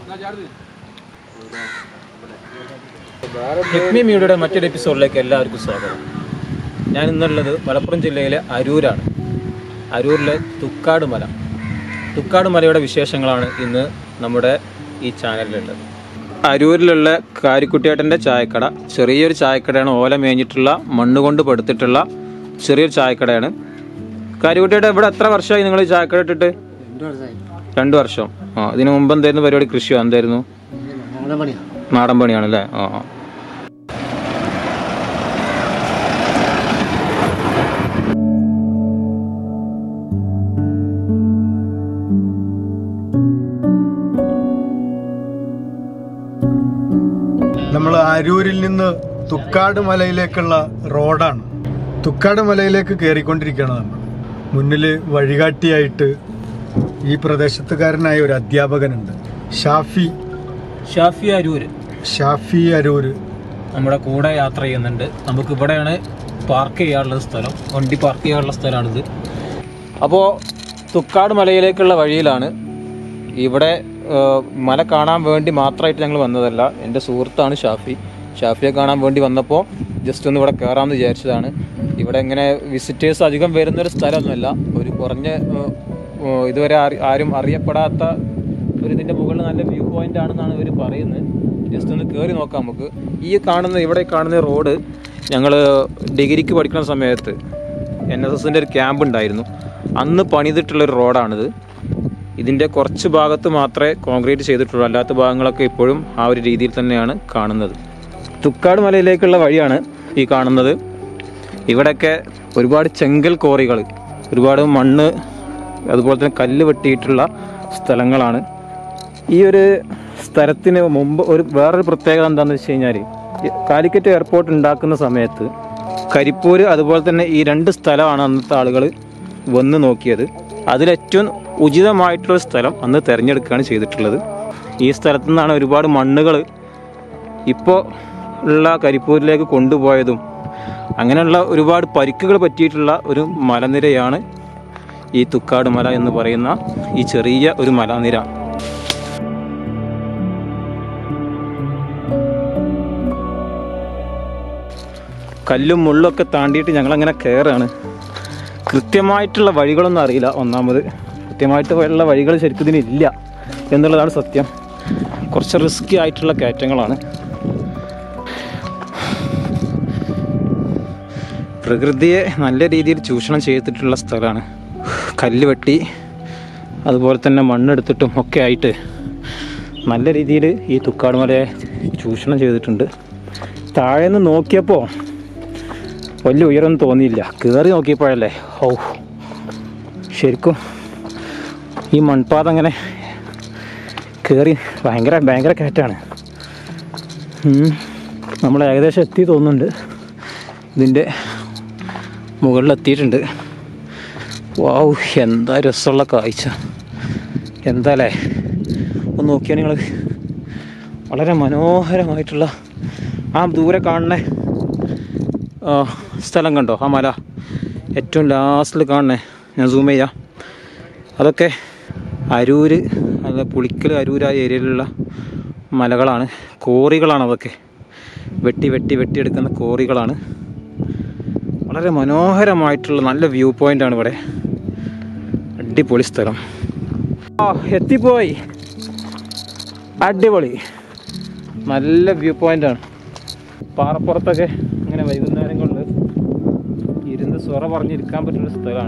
ഹിക്മി മീഡിയയുടെ മറ്റൊരു എപ്പിസോഡിലേക്ക് എല്ലാവർക്കും സ്വാഗതം ഞാൻ ഇന്നുള്ളത് മലപ്പുറം ജില്ലയിലെ അരൂരാണ് അരൂരിലെ തുക്കാട് മല തുക്കാട് മലയുടെ വിശേഷങ്ങളാണ് ഇന്ന് നമ്മുടെ ഈ ചാനലിലുള്ളത് അരൂരിലുള്ള കാരിക്കുട്ടിയേട്ടൻ്റെ ചായക്കട ചെറിയൊരു ചായക്കടയാണ് ഓല മേഞ്ഞിട്ടുള്ള മണ്ണ് കൊണ്ട് പടുത്തിട്ടുള്ള ചെറിയൊരു ചായക്കടയാണ് കാരിക്കുട്ടിയേട്ട ഇവിടെ എത്ര വർഷമായി നിങ്ങൾ ഈ ചായക്കട ഇട്ടിട്ട് രണ്ട് വർഷം ആ ഇതിനു മുമ്പ് എന്തായിരുന്നു പരിപാടി കൃഷിയോ എന്തായിരുന്നു നാടൻ പണിയാണല്ലേ ആ ആ നമ്മൾ അരൂരിൽ നിന്ന് തുക്കാട് മലയിലേക്കുള്ള റോഡാണ് തുക്കാട് മലയിലേക്ക് കയറിക്കൊണ്ടിരിക്കുകയാണ് നമ്മൾ മുന്നിൽ വഴികാട്ടിയായിട്ട് ഈ പ്രദേശത്തുകാരനായ ഒരു അധ്യാപകനുണ്ട് ഷാഫി ഷാഫി അരൂര് ഷാഫി അരൂര് നമ്മുടെ കൂടെ യാത്ര ചെയ്യുന്നുണ്ട് നമുക്ക് ഇവിടെയാണ് പാർക്ക് ചെയ്യാനുള്ള സ്ഥലം വണ്ടി പാർക്ക് ചെയ്യാനുള്ള സ്ഥലമാണിത് അപ്പോൾ തുക്കാട് മലയിലേക്കുള്ള വഴിയിലാണ് ഇവിടെ ആ, മല കാണാൻ വേണ്ടി മാത്രമായിട്ട് ഞങ്ങൾ വന്നതല്ല എൻ്റെ സുഹൃത്താണ് ഷാഫി ഷാഫിയെ കാണാൻ വേണ്ടി വന്നപ്പോൾ ജസ്റ്റ് ഒന്ന് ഇവിടെ കയറാമെന്ന് വിചാരിച്ചതാണ് ഇവിടെ ഇങ്ങനെ വിസിറ്റേഴ്സ് അധികം വരുന്നൊരു സ്ഥലമൊന്നുമല്ല ഒരു കുറഞ്ഞ ആ, ആ, ഇതുവരെ ആരി- ആരും അറിയപ്പെടാത്ത ഒരു ഇതിൻ്റെ മുകളിൽ നല്ല വ്യൂ പോയിന്റ് ആണെന്നാണ് ഇവർ പറയുന്നത് ജസ്റ്റ് ഒന്ന് കയറി നോക്കാം നമുക്ക് ഈ കാണുന്ന ഇവിടെ കാണുന്ന റോഡ് ഞങ്ങൾ ഡിഗ്രിക്ക് പഠിക്കുന്ന സമയത്ത് എൻ എസ് എസിൻ്റെ ഒരു ക്യാമ്പ് ഉണ്ടായിരുന്നു അന്ന് പണിതിട്ടുള്ളൊരു റോഡാണിത് ഇതിൻ്റെ കുറച്ച് ഭാഗത്ത് മാത്രമേ കോൺക്രീറ്റ് ചെയ്തിട്ടുള്ളൂ അല്ലാത്ത ഭാഗങ്ങളൊക്കെ ഇപ്പോഴും ആ ഒരു രീതിയിൽ തന്നെയാണ് കാണുന്നത് തുക്കാട് മലയിലേക്കുള്ള വഴിയാണ് ഈ കാണുന്നത് ഇവിടെയൊക്കെ ഒരുപാട് ചെങ്കൽ കോറികൾ ഒരുപാട് മണ്ണ് അതുപോലെ തന്നെ കല്ല് വെട്ടിയിട്ടുള്ള സ്ഥലങ്ങളാണ് ഈ ഒരു സ്ഥലത്തിന് മുമ്പ് ഒരു വേറൊരു പ്രത്യേകത എന്താണെന്ന് വെച്ച് കഴിഞ്ഞാൽ കാലിക്കറ്റ് എയർപോർട്ട് ഉണ്ടാക്കുന്ന സമയത്ത് കരിപ്പൂർ അതുപോലെ തന്നെ ഈ രണ്ട് സ്ഥലമാണ് അന്നത്തെ ആളുകൾ വന്ന് നോക്കിയത് അതിലേറ്റവും ഉചിതമായിട്ടുള്ള സ്ഥലം അന്ന് തിരഞ്ഞെടുക്കുകയാണ് ചെയ്തിട്ടുള്ളത് ഈ സ്ഥലത്തു നിന്നാണ് ഒരുപാട് മണ്ണുകൾ ഇപ്പോൾ ഉള്ള കരിപ്പൂരിലേക്ക് കൊണ്ടുപോയതും അങ്ങനെയുള്ള ഒരുപാട് പരിക്കുകൾ പറ്റിയിട്ടുള്ള ഒരു മലനിരയാണ് ഈ തുക്കാട് മല എന്ന് പറയുന്ന ഈ ചെറിയ ഒരു മലനിര കല്ലും മുള്ളൊക്കെ താണ്ടിയിട്ട് ഞങ്ങളങ്ങനെ കയറാണ് കൃത്യമായിട്ടുള്ള വഴികളൊന്നും അറിയില്ല ഒന്നാമത് കൃത്യമായിട്ട് ഉള്ള വഴികൾ ശരിക്കും ഇതിനില്ല എന്നുള്ളതാണ് സത്യം കുറച്ച് റിസ്കി ആയിട്ടുള്ള കയറ്റങ്ങളാണ് പ്രകൃതിയെ നല്ല രീതിയിൽ ചൂഷണം ചെയ്തിട്ടുള്ള സ്ഥലമാണ് കല്ല് വെട്ടി അതുപോലെ തന്നെ മണ്ണെടുത്തിട്ടും ഒക്കെ ആയിട്ട് നല്ല രീതിയിൽ ഈ തുക്കാട് മലയെ ചൂഷണം ചെയ്തിട്ടുണ്ട് താഴെ നിന്ന് നോക്കിയപ്പോൾ വലിയ ഉയരമൊന്നും തോന്നിയില്ല കയറി നോക്കിയപ്പോഴല്ലേ ഓ ശരിക്കും ഈ മൺപാത അങ്ങനെ കയറി ഭയങ്കര ഭയങ്കര കയറ്റാണ് ഉം. നമ്മൾ ഏകദേശം എത്തി തോന്നുന്നുണ്ട് ഇതിൻ്റെ മുകളിലെത്തിയിട്ടുണ്ട് വാവ് എന്താ രസമുള്ള കാഴ്ച എന്താ അല്ലേ ഒന്ന് നോക്കിയാൽ നിങ്ങൾ വളരെ മനോഹരമായിട്ടുള്ള ആ ദൂരെ കാണുന്ന ആ, സ്ഥലം കണ്ടോ ആ മല ഏറ്റവും ലാസ്റ്റിൽ കാണണേ ഞാൻ സൂം ചെയ്യാം അതൊക്കെ അരൂര് അത് പുളിക്കൽ അരൂരായ ഏരിയയിലുള്ള മലകളാണ് കോറികളാണ് അതൊക്കെ വെട്ടി വെട്ടി വെട്ടിയെടുക്കുന്ന കോറികളാണ് വളരെ മനോഹരമായിട്ടുള്ള നല്ല വ്യൂ പോയിൻ്റാണ് ഇവിടെ അടിപൊളി സ്ഥലം ആ എത്തിപ്പോയി അടിപൊളി നല്ല വ്യൂ പോയിൻ്റാണ് പാറപ്പുറത്തൊക്കെ ഇങ്ങനെ വൈകുന്നേരങ്ങളിൽ ഇരുന്ന് സ്വറ പറഞ്ഞിരിക്കാൻ പറ്റുന്ന സ്ഥലമാണ്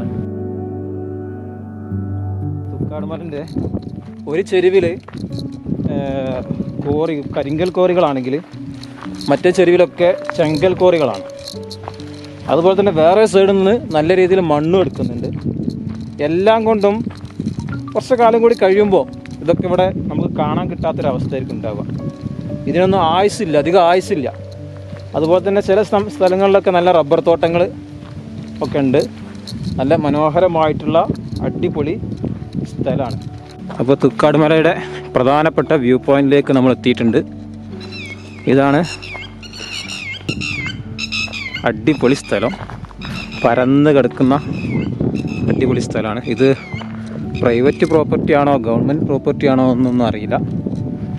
തുക്കാടുമലൻ്റെ ഒരു ചെരുവിൽ കോറി കരിങ്കൽ കോറികളാണെങ്കിൽ മറ്റേ ചെരുവിലൊക്കെ ചെങ്കൽ കോറികളാണ് അതുപോലെ തന്നെ വേറെ സൈഡിൽ നിന്ന് നല്ല രീതിയിൽ മണ്ണും എടുക്കുന്നുണ്ട് എല്ലാം കൊണ്ടും കുറച്ച് കാലം കൂടി കഴിയുമ്പോൾ ഇതൊക്കെ ഇവിടെ നമുക്ക് കാണാൻ കിട്ടാത്തൊരവസ്ഥയായിരിക്കും ഉണ്ടാവുക ഇതിനൊന്നും ആയുസില്ല അധികം ആയുസില്ല അതുപോലെ തന്നെ ചില സ്ഥ- സ്ഥലങ്ങളിലൊക്കെ നല്ല റബ്ബർ തോട്ടങ്ങൾ ഒക്കെ ഉണ്ട് നല്ല മനോഹരമായിട്ടുള്ള അടിപൊളി സ്ഥലമാണ് അപ്പോൾ തുക്കാട് മലയുടെ പ്രധാനപ്പെട്ട വ്യൂ പോയിന്റിലേക്ക് നമ്മൾ എത്തിയിട്ടുണ്ട് ഇതാണ് അടിപൊളി സ്ഥലം പരന്ന് കിടക്കുന്ന അടിപൊളി സ്ഥലമാണ് ഇത് പ്രൈവറ്റ് പ്രോപ്പർട്ടി ആണോ ഗവൺമെൻറ് പ്രോപ്പർട്ടി ആണോ എന്നൊന്നും അറിയില്ല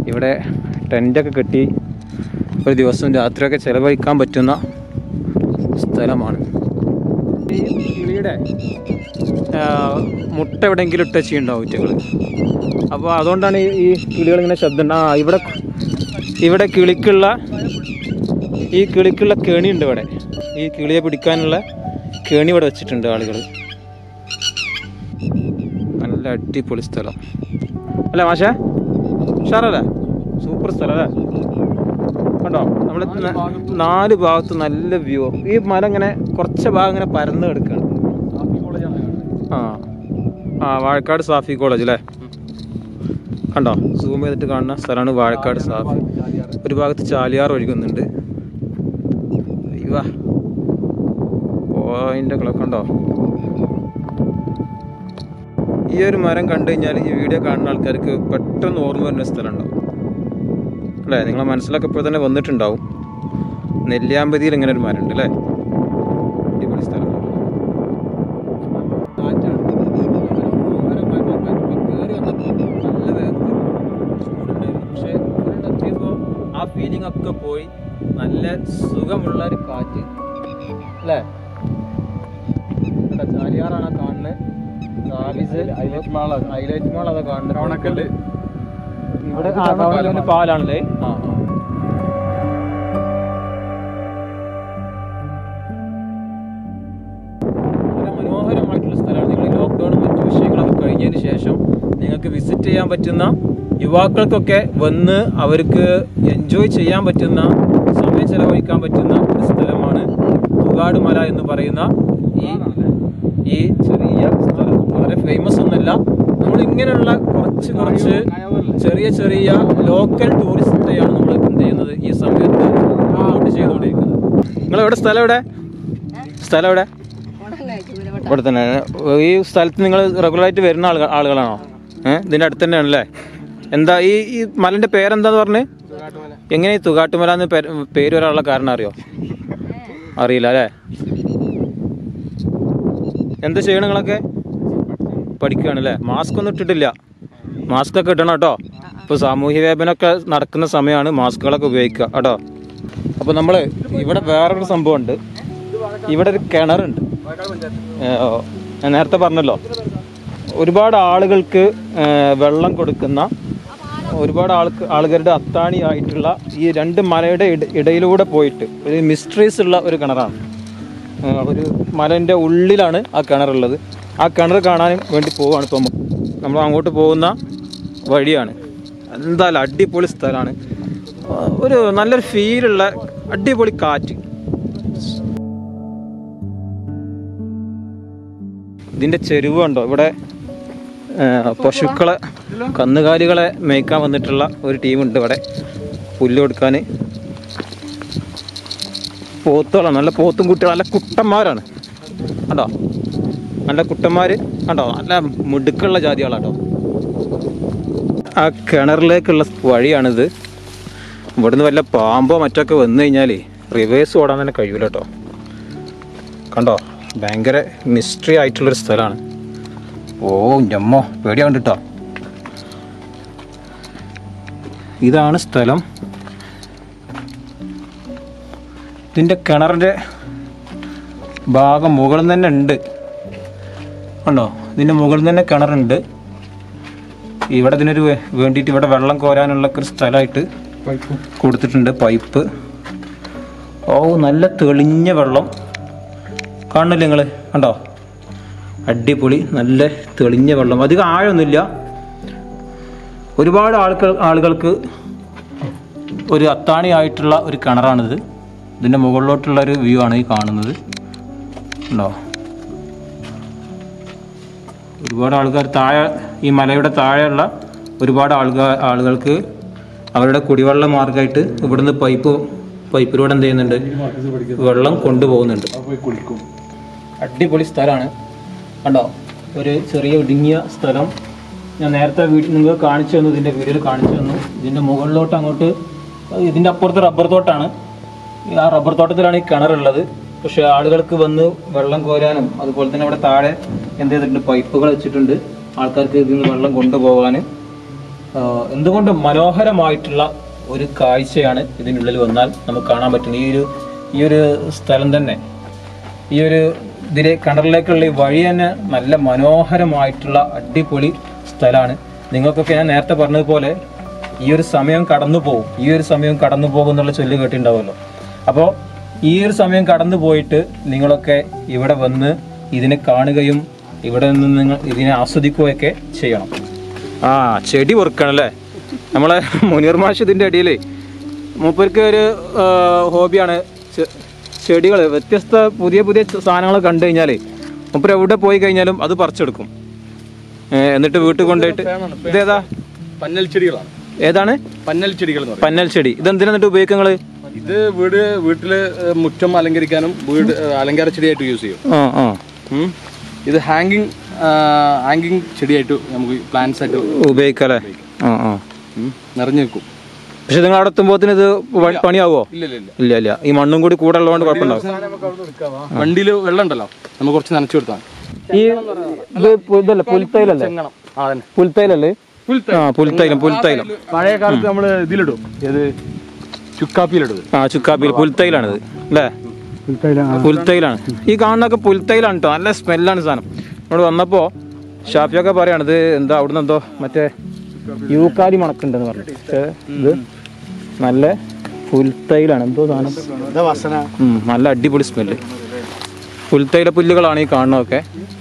ഇവിടെ ടെൻ്റൊക്കെ കെട്ടി ഒരു ദിവസം രാത്രിയൊക്കെ ചിലവഴിക്കാൻ പറ്റുന്ന സ്ഥലമാണ് ഈ കിളിയുടെ ആ, മുട്ട എവിടെയെങ്കിലും ഇട്ട് ചെയ്യുണ്ടാവും ഇറ്റകൾ അപ്പോൾ അതുകൊണ്ടാണ് ഈ- ഈ കിളികൾ ഇങ്ങനെ ശബ്ദം ആ ഇവിടെ ഇവിടെ കിളിക്കുള്ള ഈ കിളിക്കുള്ള കെണി ഉണ്ട് ഇവിടെ ഈ കിളിയെ പിടിക്കാനുള്ള കെണി ഇവിടെ വെച്ചിട്ടുണ്ട് ആളുകൾ നല്ല അടിപൊളി സ്ഥലം അല്ലേ മാഷേ ഉഷാറല്ലേ സൂപ്പർ സ്ഥലം അല്ലേ കണ്ടോ നമ്മുടെ ന- നാല് ഭാഗത്ത് നല്ല വ്യൂ ഈ മല ഇങ്ങനെ കുറച്ച് ഭാഗം ഇങ്ങനെ പരന്ന് കിടക്കുകയാണ് ആ ആ വാഴക്കാട് സാഫി കോളേജ് അല്ലേ കണ്ടോ സൂം ചെയ്തിട്ട് കാണുന്ന സ്ഥലമാണ് വാഴക്കാട് സാഫി ഒരു ഭാഗത്ത് ചാലിയാർ ഒഴുകുന്നുണ്ട് അയ്യോ പോയിന്റ് കളൊക്കെ ഉണ്ടോ ഈ ഒരു മരം കണ്ടു കഴിഞ്ഞാൽ ഈ വീഡിയോ കാണുന്ന ആൾക്കാർക്ക് പെട്ടെന്ന് ഓർമ്മ വരുന്ന സ്ഥലമുണ്ടോ അല്ലേ നിങ്ങളെ മനസ്സിലൊക്കെ ഇപ്പോൾ തന്നെ വന്നിട്ടുണ്ടാവും നെല്ലിയാമ്പതിയിൽ ഇങ്ങനെ ഒരു മരം ഉണ്ട് അല്ലേ അടിപൊളി സ്ഥലം ആ ഫീലിംഗ് ഒക്കെ പോയി നല്ല സുഖമുള്ള ഒരു കാറ്റ് അല്ലേ ഇവിടെ ചാലിയാറാണ് ആ കാണുന്നത് ഹൈലൈറ്റ് മാൾ ഹൈലൈറ്റ് മാൾ അതാ കാണുന്നത് ഓണക്കല്ല് ഇവിടെ ആ, കാണുന്നത് പാലാണല്ലേ ആ ആ. വളരെ മനോഹരമായിട്ടുള്ള സ്ഥലമാണ് നിങ്ങൾ ലോക്ക്ഡൌണും മറ്റു വിഷയങ്ങളൊക്കെ കഴിഞ്ഞതിന് ശേഷം നിങ്ങൾക്ക് വിസിറ്റ് ചെയ്യാൻ പറ്റുന്ന യുവാക്കൾക്കൊക്കെ വന്ന് അവർക്ക് എൻജോയ് ചെയ്യാൻ പറ്റുന്ന സമയം ചെലവഴിക്കാൻ പറ്റുന്ന ഒരു സ്ഥലമാണ് തുകാട് മല എന്ന് പറയുന്ന ഈ ഈ ചെറിയ സ്ഥലം വളരെ ഫേമസ് ഒന്നല്ല നമ്മൾ ഇങ്ങനെയുള്ള കുറച്ച് കുറച്ച് ചെറിയ ചെറിയ ലോക്കൽ ടൂറിസത്തെയാണ് നമ്മൾ എന്ത് ചെയ്യുന്നത് ഈ സമയത്ത് പ്രൊമോട്ട് ചെയ്തുകൊണ്ടിരിക്കുന്നത് നിങ്ങൾ എവിടെ സ്ഥലം എവിടെ സ്ഥലം എവിടെ ഇവിടെ തന്നെ ഈ സ്ഥലത്ത് നിങ്ങൾ റെഗുലറായിട്ട് വരുന്ന ആളുകൾ ആളുകളാണോ ഏഹ് ഇതിന്റെ അടുത്ത് തന്നെയാണല്ലേ എന്താ ഈ ഈ മലന്റെ പേരെന്താന്ന് പറഞ്ഞ് എങ്ങനെ ഈ തുകാട്ടുമല എന്ന് പേര് പേര് വരാനുള്ള കാരണം അറിയോ അറിയില്ല അല്ലേ എന്താ ചെയ്യണം നിങ്ങളൊക്കെ പഠിക്കുകയാണ് അല്ലേ മാസ്ക് ഒന്നും ഇട്ടിട്ടില്ല മാസ്ക് ഒക്കെ ഇടണം കേട്ടോ ഇപ്പോൾ സാമൂഹ്യ വ്യാപനമൊക്കെ നടക്കുന്ന സമയമാണ് മാസ്കുകളൊക്കെ ഉപയോഗിക്കുക കേട്ടോ അപ്പോൾ നമ്മൾ ഇവിടെ വേറൊരു സംഭവമുണ്ട് ഇവിടെ ഒരു കിണറുണ്ട് ഏ, ഓ, ഞാൻ നേരത്തെ പറഞ്ഞല്ലോ ഒരുപാട് ആളുകൾക്ക് ഏ, വെള്ളം കൊടുക്കുന്ന ഒരുപാട് ആൾക്ക് ആളുകളുടെ അത്താണിയായിട്ടുള്ള ഈ രണ്ട് മലയുടെ ഇട- ഇടയിലൂടെ പോയിട്ട് ഒരു മിസ്റ്ററീസ് ഉള്ള ഒരു കിണറാണ് ഏ, ഒരു മലൻ്റെ ഉള്ളിലാണ് ആ കിണറുള്ളത് ആ കിണർ കാണാൻ വേണ്ടി പോവുകയാണ് ഇപ്പം നമ്മൾ അങ്ങോട്ട് പോകുന്ന വഴിയാണ് എന്തായാലും അടിപൊളി സ്ഥലമാണ് ഒരു നല്ലൊരു ഫീലുള്ള അടിപൊളി കാറ്റ് ഇതിൻ്റെ ചെരുവ് ഉണ്ടോ ഇവിടെ ആ, പശുക്കളെ കന്നുകാലികളെ മേയ്ക്കാൻ വന്നിട്ടുള്ള ഒരു ടീമുണ്ട് ഇവിടെ പുല്ല് കൊടുക്കാൻ പോത്തുകളാണ് നല്ല പോത്തും കുട്ടികൾ നല്ല കുട്ടന്മാരാണ് കണ്ടോ നല്ല കുട്ടന്മാർ കണ്ടോ നല്ല മിടുക്കുള്ള ജാതികളാട്ടോ ആ കിണറിലേക്കുള്ള വഴിയാണിത് ഇവിടുന്ന് വല്ല പാമ്പോ മറ്റൊക്കെ വന്നു കഴിഞ്ഞാൽ റിവേഴ്സ് ഓടാൻ തന്നെ കഴിയൂല കേട്ടോ കണ്ടോ ഭയങ്കര മിസ്റ്ററി ആയിട്ടുള്ളൊരു സ്ഥലമാണ് ഓ ഞമ്മോ പേടിയാണ്ട് കേട്ടോ ഇതാണ് സ്ഥലം ഇതിൻ്റെ കിണറിൻ്റെ ഭാഗം മുകളിൽ തന്നെ ഉണ്ട് കണ്ടോ ഇതിൻ്റെ മുകളിൽ തന്നെ കിണറുണ്ട് ഇവിടെ ഇതിനൊരു വേ- വേണ്ടിയിട്ട് ഇവിടെ വെള്ളം കോരാനുള്ള ഒരു സ്ഥലമായിട്ട് കൊടുത്തിട്ടുണ്ട് പൈപ്പ് ഓ നല്ല തെളിഞ്ഞ വെള്ളം കാണുന്നില്ല നിങ്ങൾ കണ്ടോ അടിപൊളി നല്ല തെളിഞ്ഞ വെള്ളം അധികം ആഴമൊന്നുമില്ല ഒരുപാട് ആൾക്കാർ ആളുകൾക്ക് ഒരു അത്താണിയായിട്ടുള്ള ഒരു കിണറാണിത് ഇതിൻ്റെ മുകളിലോട്ടുള്ള ഒരു വ്യൂ ആണ് ഈ കാണുന്നത് ഉണ്ടോ ഒരുപാട് ആൾക്കാർ താഴെ ഈ മലയുടെ താഴെയുള്ള ഒരുപാട് ആൾക്കാർ ആളുകൾക്ക് അവരുടെ കുടിവെള്ള മാർഗമായിട്ട് ഇവിടുന്ന് പൈപ്പ് പൈപ്പിലൂടെ എന്ത് ചെയ്യുന്നുണ്ട് വെള്ളം കൊണ്ടുപോകുന്നുണ്ട് പോയി കുളിക്കും അടിപൊളി സ്ഥലമാണ് കണ്ടോ ഒരു ചെറിയ ഇടുങ്ങിയ സ്ഥലം ഞാൻ നേരത്തെ വീട്ടിൽ നിങ്ങൾക്ക് കാണിച്ചു തന്നു ഇതിൻ്റെ വീഡിയോയിൽ കാണിച്ചു തന്നു ഇതിൻ്റെ മുകളിലോട്ട് അങ്ങോട്ട് ഇതിൻ്റെ അപ്പുറത്ത് റബ്ബർ തോട്ടാണ് ഈ ആ റബ്ബർ തോട്ടത്തിലാണ് ഈ കിണറുള്ളത് പക്ഷെ ആളുകൾക്ക് വന്ന് വെള്ളം കോരാനും അതുപോലെ തന്നെ അവിടെ താഴെ എന്ത് ചെയ്തിട്ടുണ്ട് പൈപ്പുകൾ വെച്ചിട്ടുണ്ട് ആൾക്കാർക്ക് ഇതിൽ നിന്ന് വെള്ളം കൊണ്ടുപോകാൻ ആ, എന്തുകൊണ്ടും മനോഹരമായിട്ടുള്ള ഒരു കാഴ്ചയാണ് ഇതിനുള്ളിൽ വന്നാൽ നമുക്ക് കാണാൻ പറ്റുന്നത് ഈ ഒരു ഈ ഒരു സ്ഥലം തന്നെ ഈ ഒരു ഇതിലെ കിണറിലേക്കുള്ള ഈ വഴി തന്നെ നല്ല മനോഹരമായിട്ടുള്ള അടിപൊളി സ്ഥലമാണ് നിങ്ങൾക്കൊക്കെ ഞാൻ നേരത്തെ പറഞ്ഞതുപോലെ ഈ ഒരു സമയം കടന്നു പോകും ഈ ഒരു സമയം കടന്നു പോകും എന്നുള്ള ചൊല്ല് കേട്ടിട്ടുണ്ടാവുമല്ലോ അപ്പോൾ ഈ ഒരു സമയം കടന്നു പോയിട്ട് നിങ്ങളൊക്കെ ഇവിടെ വന്ന് ഇതിനെ കാണുകയും ഇവിടെ നിന്ന് നിങ്ങൾ ഇതിനെ ആസ്വദിക്കുകയൊക്കെ ചെയ്യണം ആ ചെടി പൊറുക്കണല്ലേ നമ്മളെ മുനീർ മാഷ് ഇതിൻ്റെ അടിയിൽ മൂപ്പർക്ക് ഒരു ആ, ഹോബിയാണ് ചെടികൾ വ്യത്യസ്ത പുതിയ പുതിയ സാധനങ്ങൾ കണ്ടു കഴിഞ്ഞാൽ മൂപ്പർ എവിടെ പോയി കഴിഞ്ഞാലും അത് പറിച്ചെടുക്കും ഏ, എന്നിട്ട് വീട്ടിൽ കൊണ്ടുപോയിട്ട് ഇതേതാ പന്നൽ ചെടികളാണ് ഏതാണ് പന്നൽ ചെടികൾ എന്ന് പറയും പന്നൽ ചെടി ഇതെന്തിനാ എന്നിട്ട് ഉപയോഗിക്കുക നിങ്ങൾ ഇത് വീട് വീട്ടില് ഏഹ്, മുറ്റം അലങ്കരിക്കാനും വീട് ഏഹ്, അലങ്കാര ചെടിയായിട്ട് യൂസ് ചെയ്യും ആ ആ ഉം. ഇത് ഹാങ്കിങ് ഹാങ്കിങ് ചെടിയായിട്ട് നമുക്ക് പ്ലാന്റ്സ് ആയിട്ട് ഉപയോഗിക്കാം അല്ലേ ആ ആ ഉം, നിറഞ്ഞു നിൽക്കും പക്ഷെ നിങ്ങൾ അവിടെ എത്തുമ്പോഴത്തേന് ഇത് പ- പണിയാവോ ഇല്ല ഇല്ല ഇല്ല ഇല്ല ഇല്ല ഈ മണ്ണും കൂടി കൂടെ ഉള്ളതുകൊണ്ട് കുഴപ്പമുണ്ടാവും വണ്ടിയിൽ വെള്ളം ഉണ്ടല്ലോ നമുക്ക് കുറച്ച് നനച്ചു കൊടുത്താൽ ഈ ഇത് പു- ഇതല്ലേ പുൽത്തൈലല്ലേ ചെങ്ങണം ആ തന്നെ പുൽത്തൈലല്ലേ ആ പുൽത്തൈലം പുൽത്തൈലം പഴയ കാലത്ത് നമ്മൾ ഇതിലിടും ഏത് ചുക്കാപ്പിയിലിടും ആ ചുക്കാപ്പിയിൽ പുൽത്തൈലാണിത് അല്ലേ പുൽത്തൈലാണ് ഈ കാണുന്നൊക്കെ പുൽത്തൈലാണ് കേട്ടോ നല്ല സ്മെല്ലാണ് സാധനം ഇവിടെ വന്നപ്പോൾ ഷാഫിയൊക്കെ പറയാണ് ഇത് എന്താ അവിടുന്ന് എന്തോ മറ്റേ യൂക്കാലി മണക്കുണ്ടെന്ന് പറഞ്ഞു പക്ഷേ ഇത് നല്ല പുൽത്തൈലാണ് എന്തോ സാധനം ഉം, നല്ല അടിപൊളി സ്മെല്ല് പുൽത്തൈല പുല്ലുകളാണ് ഈ കാണുന്നതൊക്കെ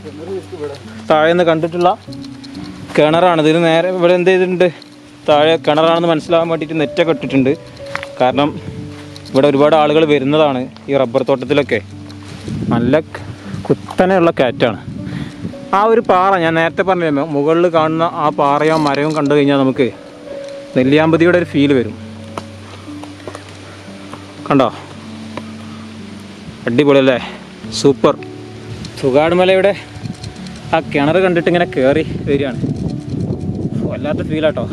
താഴെ നിന്ന് കണ്ടിട്ടുള്ള കിണറാണ് ഇതിന് നേരെ ഇവിടെ എന്ത് ചെയ്തിട്ടുണ്ട് താഴെ കിണറാണെന്ന് മനസ്സിലാവാൻ വേണ്ടിയിട്ട് നെറ്റൊക്കെ ഇട്ടിട്ടുണ്ട് കാരണം ഇവിടെ ഒരുപാട് ആളുകൾ വരുന്നതാണ് ഈ റബ്ബർ തോട്ടത്തിലൊക്കെ നല്ല ക- കുത്തനെയുള്ള കാറ്റാണ് ആ ഒരു പാറ ഞാൻ നേരത്തെ പറഞ്ഞല്ലോ മുകളിൽ കാണുന്ന ആ പാറയോ മരവും കണ്ടു കഴിഞ്ഞാൽ നമുക്ക് നെല്ലിയാമ്പതിയുടെ ഒരു ഫീൽ വരും കണ്ടോ അടിപൊളിയല്ലേ സൂപ്പർ സുഗാടുമലയുടെ ആ കിണർ കണ്ടിട്ട് ഇങ്ങനെ കയറി വരികയാണ് വല്ലാത്ത ഫീലാട്ടോ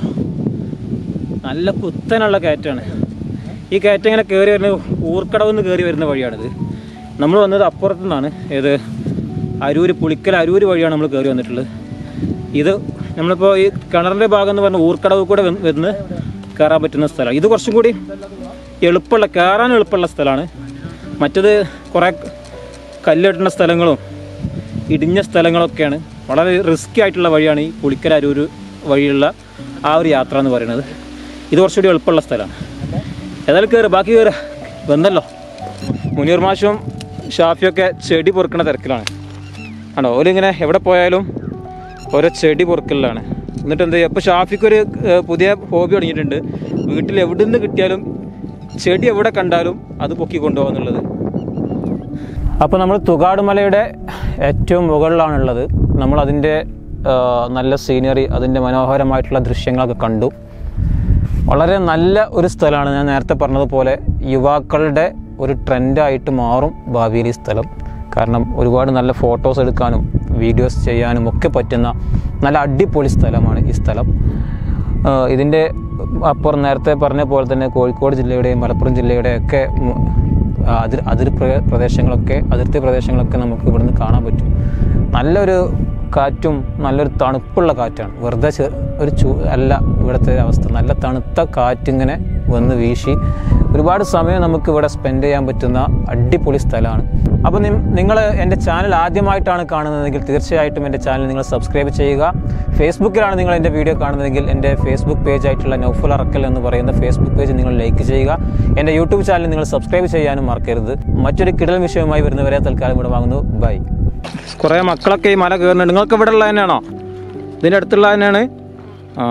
നല്ല കുത്തനുള്ള കയറ്റാണ് ഈ കയറ്റം ഇങ്ങനെ കയറി വരുന്ന ഊർക്കടവ് നിന്ന് കയറി വരുന്ന വഴിയാണിത് നമ്മൾ വന്നത് അപ്പുറത്തു നിന്നാണ് ഏത് അരൂര് പുളിക്കൽ അരൂര് വഴിയാണ് നമ്മൾ കയറി വന്നിട്ടുള്ളത് ഇത് നമ്മളിപ്പോൾ ഈ കിണറിൻ്റെ ഭാഗം എന്ന് പറഞ്ഞാൽ ഊർക്കടവ് കൂടെ വന്ന് വന്ന് കയറാൻ പറ്റുന്ന സ്ഥലമാണ് ഇത് കുറച്ചും കൂടി എളുപ്പമുള്ള കയറാൻ എളുപ്പമുള്ള സ്ഥലമാണ് മറ്റത് കുറേ കല്ലിട്ടുന്ന സ്ഥലങ്ങളും ഇടിഞ്ഞ സ്ഥലങ്ങളൊക്കെയാണ് വളരെ റിസ്ക്കി ആയിട്ടുള്ള വഴിയാണ് ഈ പുളിക്കൽ അരൂര് വഴിയുള്ള ആ ഒരു യാത്ര എന്ന് പറയുന്നത് ഇത് കുറച്ചുകൂടി എളുപ്പമുള്ള സ്ഥലമാണ് ഏതായാലും കയറി ബാക്കി കയറി വന്നല്ലോ മുനീർ മാഷും ഷാഫിയൊക്കെ ചെടി പൊറുക്കണ തിരക്കിലാണ് ആണോ ഓലിങ്ങനെ എവിടെ പോയാലും ഓരോ ചെടി പൊറുക്കലിലാണ് എന്നിട്ട് എന്ത് ചെയ്യും അപ്പോൾ ഷാഫിക്കൊരു ഏഹ്, പുതിയ ഹോബി തുടങ്ങിയിട്ടുണ്ട് വീട്ടിൽ എവിടെ നിന്ന് കിട്ടിയാലും ചെടി എവിടെ കണ്ടാലും അത് പൊക്കി കൊണ്ടുപോകാന്നുള്ളത് അപ്പോൾ നമ്മൾ തുകാട് മലയുടെ ഏറ്റവും മുകളിലാണുള്ളത് നമ്മൾ അതിൻ്റെ നല്ല സീനറി അതിൻ്റെ മനോഹരമായിട്ടുള്ള ദൃശ്യങ്ങളൊക്കെ കണ്ടു വളരെ നല്ല ഒരു സ്ഥലമാണ് ഞാൻ നേരത്തെ പറഞ്ഞതുപോലെ യുവാക്കളുടെ ഒരു ട്രെൻഡായിട്ട് മാറും ഭാവിയിൽ ഈ സ്ഥലം കാരണം ഒരുപാട് നല്ല ഫോട്ടോസ് എടുക്കാനും വീഡിയോസ് ചെയ്യാനും ഒക്കെ പറ്റുന്ന നല്ല അടിപൊളി സ്ഥലമാണ് ഈ സ്ഥലം ആഹ് ഇതിൻ്റെ അപ്പുറം നേരത്തെ പറഞ്ഞ പോലെ തന്നെ കോഴിക്കോട് ജില്ലയുടെയും മലപ്പുറം ജില്ലയുടെയൊക്കെ ഉം, ആ, അതിർ അതിർ പ്ര- പ്രദേശങ്ങളൊക്കെ അതിർത്തി പ്രദേശങ്ങളൊക്കെ നമുക്ക് ഇവിടുന്ന് കാണാൻ പറ്റും നല്ലൊരു കാറ്റും നല്ലൊരു തണുപ്പുള്ള കാറ്റാണ് വെറുതെ ചെ- ഒരു ചൂ അല്ല ഇവിടുത്തെ അവസ്ഥ നല്ല തണുത്ത കാറ്റിങ്ങനെ വന്ന് വീശി ഒരുപാട് സമയം നമുക്ക് ഇവിടെ സ്പെൻഡ് ചെയ്യാൻ പറ്റുന്ന അടിപൊളി സ്ഥലമാണ് അപ്പോൾ നിങ്ങൾ എൻ്റെ ചാനൽ ആദ്യമായിട്ടാണ് കാണുന്നതെങ്കിൽ തീർച്ചയായിട്ടും എൻ്റെ ചാനൽ നിങ്ങൾ സബ്സ്ക്രൈബ് ചെയ്യുക ഫേസ്ബുക്കിലാണ് നിങ്ങൾ എൻ്റെ വീഡിയോ കാണുന്നതെങ്കിൽ എൻ്റെ ഫേസ്ബുക്ക് പേജ് ആയിട്ടുള്ള നൗഫൽ അറക്കൽ എന്ന് പറയുന്ന ഫേസ്ബുക്ക് പേജ് നിങ്ങൾ ലൈക്ക് ചെയ്യുക എൻ്റെ യൂട്യൂബ് ചാനൽ നിങ്ങൾ സബ്സ്ക്രൈബ് ചെയ്യാനും മറക്കരുത് മറ്റൊരു കിടൽ വിഷയവുമായി വരുന്നവരെ തൽക്കാലം ഇവിടെ വാങ്ങുന്നു ബൈ കുറേ മക്കളൊക്കെ ഈ മല കയറുന്നുണ്ട് നിങ്ങൾക്ക് ഇവിടെ ഉള്ള തന്നെയാണോ ഇതിൻ്റെ അടുത്തുള്ള തന്നെയാണ് ആ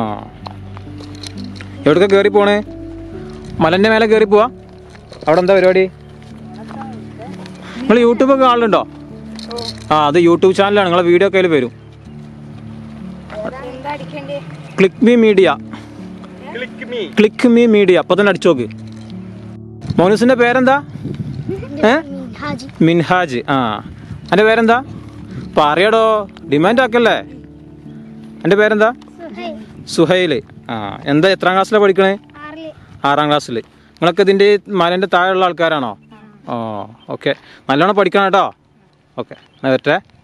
എവിടേക്ക് കയറി പോണേ മലൻ്റെ മേലെ കയറി പോവാ അവിടെ എന്താ പരിപാടി നിങ്ങൾ യൂട്യൂബൊക്കെ കാണലുണ്ടോ ആ അത് യൂട്യൂബ് ചാനലാണ് നിങ്ങളെ വീഡിയോ ഒക്കെ അതിൽ വരും എന്താ അടിക്കണ്ടേ click me media click me media അപ്പോൾ തന്നെ അടിച്ചു നോക്ക് മോനുസിൻ്റെ പേരെന്താ ഏ ഹാജി മിൻഹാജ് ആ എൻ്റെ പേരെന്താ പറയടോ ഡിമാൻഡ് ആക്കല്ലേ എൻ്റെ പേരെന്താ സുഹൈൽ ആ എന്താ എത്രാം ക്ലാസ്സിലാണ് പഠിക്കണേ ആറില് ആറാം ക്ലാസ്സിൽ നിങ്ങളൊക്കെ ഇതിൻ്റെ മലേൻ്റെ താഴെയുള്ള ആൾക്കാരാണോ ഓ ഓക്കെ നല്ലോണം പഠിക്കണം കേട്ടോ ഓക്കെ എന്നാൽ വരട്ടെ